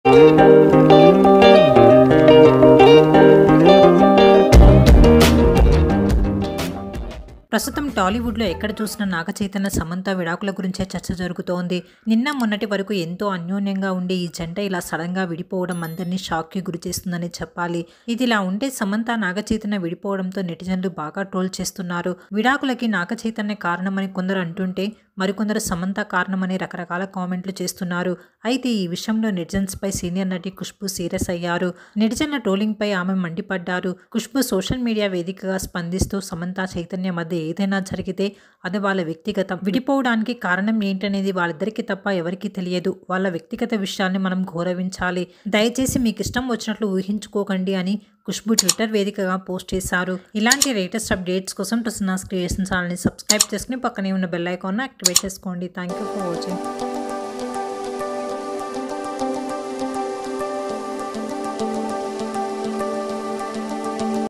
ప్రస్తుతం టాలీవుడ్లో ఎక్కడ చూసినా నాగ చైతన్య సమంత విడాకుల గురించే చర్చ జరుగుతోంది నిన్న మొన్నటి వరకు ఎంతో అన్యోన్యంగా ఉండే ఈ జంట ఇలా సడన్గా విడిపోవడం అందరినీ షాక్కి గురి చేస్తుందని చెప్పాలి ఇది ఇలా ఉంటే సమంత నాగ చైతన్య విడిపోవడంతో నెటిజన్లు బాగా ట్రోల్ చేస్తున్నారు విడాకులకి నాగ చైతన్య కారణమని కొందరు అంటుంటే మరికొందరు సమంత కారణమని రకరకాల కామెంట్లు చేస్తున్నారు అయితే ఈ విషయంలో నెటిజన్స్ పై సీనియర్ నటి ఖుష్బు సీరియస్ అయ్యారు నెటిజన్ల ట్రోలింగ్ పై ఆమె మండిపడ్డారు ఖుష్బు సోషల్ మీడియా వేదికగా స్పందిస్తూ సమంత చైతన్య మధ్య ఏదైనా జరిగితే అది వాళ్ళ వ్యక్తిగతం విడిపోవడానికి కారణం ఏంటనేది వాళ్ళిద్దరికీ తప్ప ఎవరికీ తెలియదు వాళ్ళ వ్యక్తిగత విషయాల్ని మనం గౌరవించాలి దయచేసి మీకు ఇష్టం వచ్చినట్లు ఊహించుకోకండి అని ఖుష్బు ట్విట్టర్ వేదికగా పోస్ట్ చేశారు ఇలాంటి లేటెస్ట్ అప్డేట్స్ కోసం ప్రసన్నాస్ క్రియేషన్ ఛానల్ని సబ్స్క్రైబ్ చేసుకుని పక్కనే ఉన్న బెల్ ఐకాన్ యాక్టివేట్ చేసుకోండి థ్యాంక్ యూ ఫర్ వాచింగ్